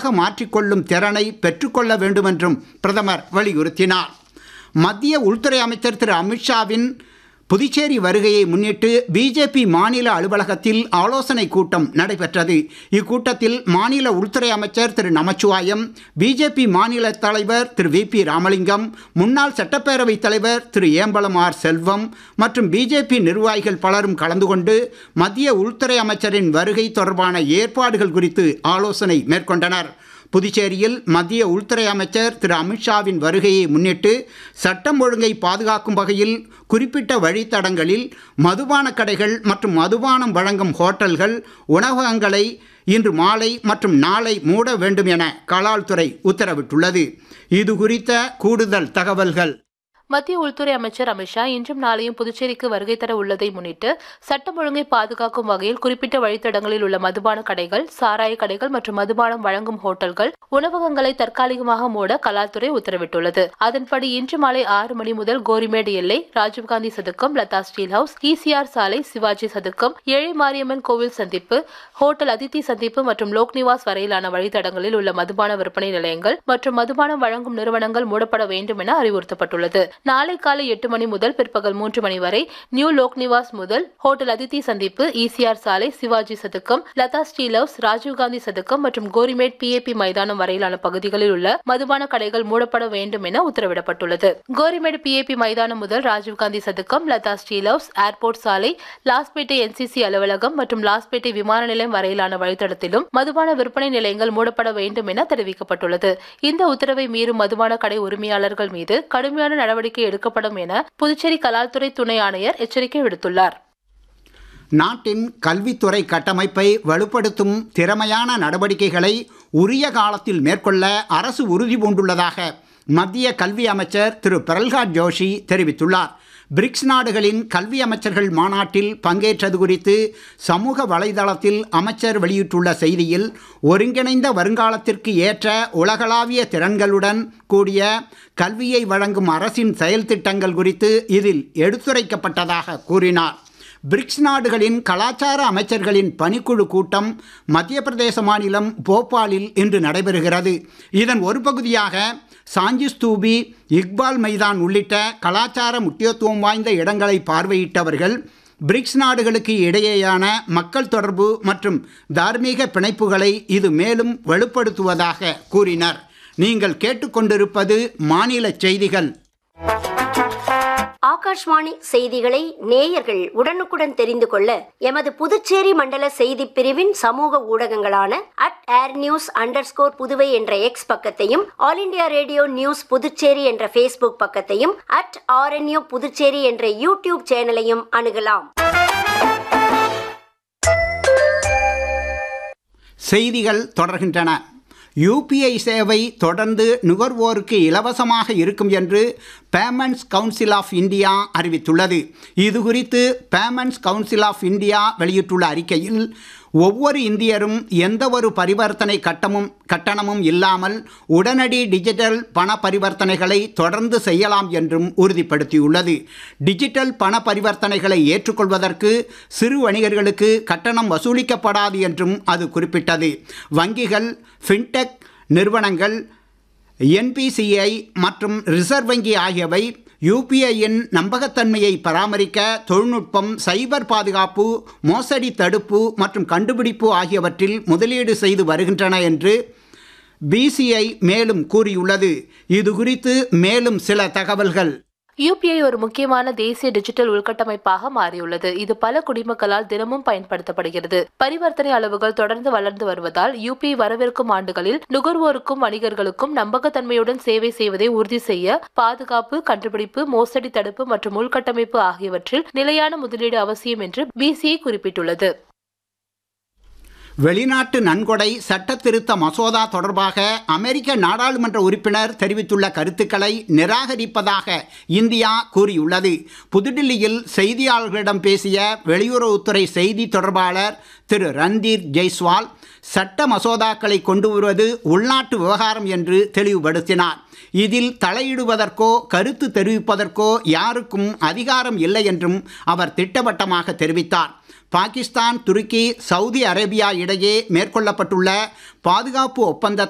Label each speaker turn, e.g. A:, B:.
A: அறிவாக மாற்றிக்கொள்ளும் திறனை பெற்றுக்கொள்ள வேண்டுமென்றும் பிரதமர் வலியுறுத்தினார் மத்திய உள்துறை அமைச்சர் திரு அமித்ஷாவின் புதுச்சேரி வருகையை முன்னிட்டு பிஜேபி மாநில அலுவலகத்தில் ஆலோசனை கூட்டம் நடைபெற்றது இக்கூட்டத்தில் மாநில உள்துறை அமைச்சர் திரு நமச்சிவாயம் பிஜேபி மாநில தலைவர் திரு வி பி ராமலிங்கம் முன்னாள் சட்டப்பேரவைத் தலைவர் திரு ஏம்பலம் ஆர் செல்வம் மற்றும் பிஜேபி நிர்வாகிகள் பலரும் கலந்து கொண்டு மத்திய உள்துறை அமைச்சரின் வருகை தொடர்பான ஏற்பாடுகள் குறித்து ஆலோசனை மேற்கொண்டனர் புதுச்சேரியில் மத்திய உள்துறை அமைச்சர் திரு அமித்ஷாவின் வருகையை முன்னிட்டு சட்டம் ஒழுங்கை பாதுகாக்கும் வகையில் குறிப்பிட்ட வழித்தடங்களில் மதுபான கடைகள் மற்றும் மதுபானம் வழங்கும் ஹோட்டல்கள் உணவகங்களை இன்று மாலை மற்றும் நாளை மூட வேண்டும் என கலால்துறை உத்தரவிட்டுள்ளது இது குறித்த கூடுதல் தகவல்கள்
B: மத்திய உள்துறை அமைச்சர் அமித்ஷா இன்றும் நாளையும் புதுச்சேரிக்கு வருகை தர உள்ளதை முன்னிட்டு சட்டம் ஒழுங்கை பாதுகாக்கும் வகையில் குறிப்பிட்ட வழித்தடங்களில் உள்ள மதுபான கடைகள் சாராய கடைகள் மற்றும் மதுபானம் வழங்கும் ஹோட்டல்கள் உணவகங்களை தற்காலிகமாக மூட கலால்துறை உத்தரவிட்டுள்ளது அதன்படி இன்று மாலை ஆறு மணி முதல் கோரிமேடு எல்லை ராஜீவ்காந்தி சதுக்கம் லதா ஸ்டீல் ஹவுஸ் இசிஆர் சாலை சிவாஜி சதுக்கம் ஏழை மாரியம்மன் கோவில் சந்திப்பு ஹோட்டல் அதித்தி சந்திப்பு மற்றும் லோக்நிவாஸ் வரையிலான வழித்தடங்களில் உள்ள மதுபான விற்பனை நிலையங்கள் மற்றும் மதுபானம் வழங்கும் நிறுவனங்கள் மூடப்பட வேண்டும் என அறிவுறுத்தப்பட்டுள்ளது நாளை காலை எட்டு மணி முதல் பிற்பகல் மூன்று மணி வரை நியூ லோக் நிவாஸ் முதல் ஹோட்டல் அதித்தி சந்திப்பு இசிஆர் சாலை சிவாஜி சதுக்கம் லதா ஸ்டீல் ஹவுஸ் ராஜீவ்காந்தி சதுக்கம் மற்றும் கோரிமேட் பிஏபி மைதானம் வரையிலான பகுதிகளில் உள்ள மதுபான கடைகள் மூடப்பட வேண்டும் என உத்தரவிடப்பட்டுள்ளது கோரிமேடு பிஏபி மைதானம் முதல் ராஜீவ்காந்தி சதுக்கம் லதா ஸ்டீல் ஹவுஸ் ஏர்போர்ட் சாலை லாஸ்பேட்டை என்சிசி அலுவலகம் மற்றும் லாஸ்பேட்டை விமான நிலையம் வரையிலான வழித்தடத்திலும் மதுபான விற்பனை நிலையங்கள் மூடப்பட வேண்டும் என தெரிவிக்கப்பட்டுள்ளது இந்த உத்தரவை மீறும் மதுபான கடை உரிமையாளர்கள் மீது கடுமையான நடவடிக்கை எடுக்கப்படும் என புதுச்சேரி கலால்துறை துணை ஆணையர் எச்சரிக்கை விடுத்துள்ளார்
A: நாட்டின் கல்வித்துறை கட்டமைப்பை வலுப்படுத்தும் திறமையான நடவடிக்கைகளை உரிய காலத்தில் மேற்கொள்ள அரசு உறுதி பூண்டுள்ளதாக மத்திய கல்வி அமைச்சர் திரு பிரல்ஹாத் ஜோஷி தெரிவித்துள்ளார் பிரிக்ஸ் நாடுகளின் கல்வி அமைச்சர்கள் மாநாட்டில் பங்கேற்றது குறித்து சமூக வலைதளத்தில் அமைச்சர் வெளியிட்டுள்ள செய்தியில் ஒருங்கிணைந்த வருங்காலத்திற்கு ஏற்ற உலகளாவிய திறன்களுடன் கூடிய கல்வியை வழங்கும் அரசின் செயல் திட்டங்கள் குறித்து இதில் எடுத்துரைக்கப்பட்டதாக கூறினார் பிரிக்ஸ் நாடுகளின் கலாச்சார அமைச்சர்களின் பணிக்குழு கூட்டம் மத்திய பிரதேச மாநிலம் போபாலில் இன்று நடைபெறுகிறது இதன் ஒரு பகுதியாக சாஞ்சி ஸ்தூபி இக்பால் மைதான் உள்ளிட்ட கலாச்சார முக்கியத்துவம் வாய்ந்த இடங்களை பார்வையிட்டவர்கள் பிரிக்ஸ் நாடுகளுக்கு இடையேயான மக்கள் தொடர்பு மற்றும் தார்மீக பிணைப்புகளை இது மேலும் வலுப்படுத்துவதாக கூறினர் நீங்கள் கேட்டுக்கொண்டிருப்பது மாநில செய்திகள்
C: ஆகாஷ்வாணி செய்திகளை நேயர்கள் உடனுக்குடன் தெரிந்து கொள்ள எமது புதுச்சேரி மண்டல செய்தி பிரிவின் சமூக ஊடகங்களான at air news under Puduvai என்ற எக்ஸ் பக்கத்தையும் all India radio news Puducherry என்ற ஃபேஸ்புக் பக்கத்தையும் அட் ஆர்என்யூ புதுச்சேரி என்ற யூடியூப் சேனலையும் அணுகலாம்
A: செய்திகள் தொடர்கின்றன யூபிஐ சேவை தொடர்ந்து நுகர்வோருக்கு இலவசமாக இருக்கும் என்று பேமெண்ட்ஸ் கவுன்சில் ஆஃப் இந்தியா அறிவித்துள்ளது இது குறித்து பேமெண்ட்ஸ் கவுன்சில் ஆஃப் இந்தியா வெளியிட்டுள்ள அறிக்கையில் ஒவ்வொரு இந்தியரும் எந்த ஒரு பரிவர்த்தனை கட்டமும் கட்டணமும் இல்லாமல் உடனடி டிஜிட்டல் பண பரிவர்த்தனைகளை தொடர்ந்து செய்யலாம் என்றும் உறுதிப்படுத்தியுள்ளது டிஜிட்டல் பண பரிவர்த்தனைகளை ஏற்றுக்கொள்வதற்கு சிறு வணிகர்களுக்கு கட்டணம் வசூலிக்கப்படாது என்றும் அது குறிப்பிட்டது வங்கிகள் ஃபின்டெக் நிறுவனங்கள் என்பிசிஐ மற்றும் ரிசர்வ் வங்கி ஆகியவை யூபிஐயின் நம்பகத்தன்மையை பராமரிக்க தொழில்நுட்பம் சைபர் பாதுகாப்பு மோசடி தடுப்பு மற்றும் கண்டுபிடிப்பு ஆகியவற்றில் முதலீடு செய்து வருகின்றன என்று பிசிஐ மேலும் கூறியுள்ளது இது குறித்து மேலும் சில தகவல்கள்
B: யூபிஐ ஒரு முக்கியமான தேசிய டிஜிட்டல் உள்கட்டமைப்பாக மாறியுள்ளது இது பல குடிமக்களால் தினமும் பயன்படுத்தப்படுகிறது பரிவர்த்தனை அளவுகள் தொடர்ந்து வளர்ந்து வருவதால் யூபிஐ வரவிருக்கும் ஆண்டுகளில் நுகர்வோருக்கும் வணிகர்களுக்கும் நம்பகத்தன்மையுடன் சேவை செய்வதை உறுதி செய்ய பாதுகாப்பு கண்டுபிடிப்பு மோசடி தடுப்பு மற்றும் உள்கட்டமைப்பு ஆகியவற்றில் நிலையான முதலீடு அவசியம் என்று பிசிஐ குறிப்பிட்டுள்ளது
A: வெளிநாட்டு நன்கொடை சட்ட திருத்த மசோதா தொடர்பாக அமெரிக்க நாடாளுமன்ற உறுப்பினர் தெரிவித்துள்ள கருத்துக்களை நிராகரிப்பதாக இந்தியா கூறியுள்ளது புதுடில்லியில் செய்தியாளர்களிடம் பேசிய வெளியுறவுத்துறை செய்தி தொடர்பாளர் திரு ரந்தீர் ஜெய்ஸ்வால் சட்ட மசோதாக்களை கொண்டு வருவது உள்நாட்டு விவகாரம் என்று தெளிவுபடுத்தினார் இதில் தலையிடுவதற்கோ கருத்து தெரிவிப்பதற்கோ யாருக்கும் அதிகாரம் இல்லை என்றும் அவர் திட்டவட்டமாக தெரிவித்தார் பாகிஸ்தான் துருக்கி சவுதி அரேபியா இடையே மேற்கொள்ளப்பட்டுள்ள பாதுகாப்பு ஒப்பந்த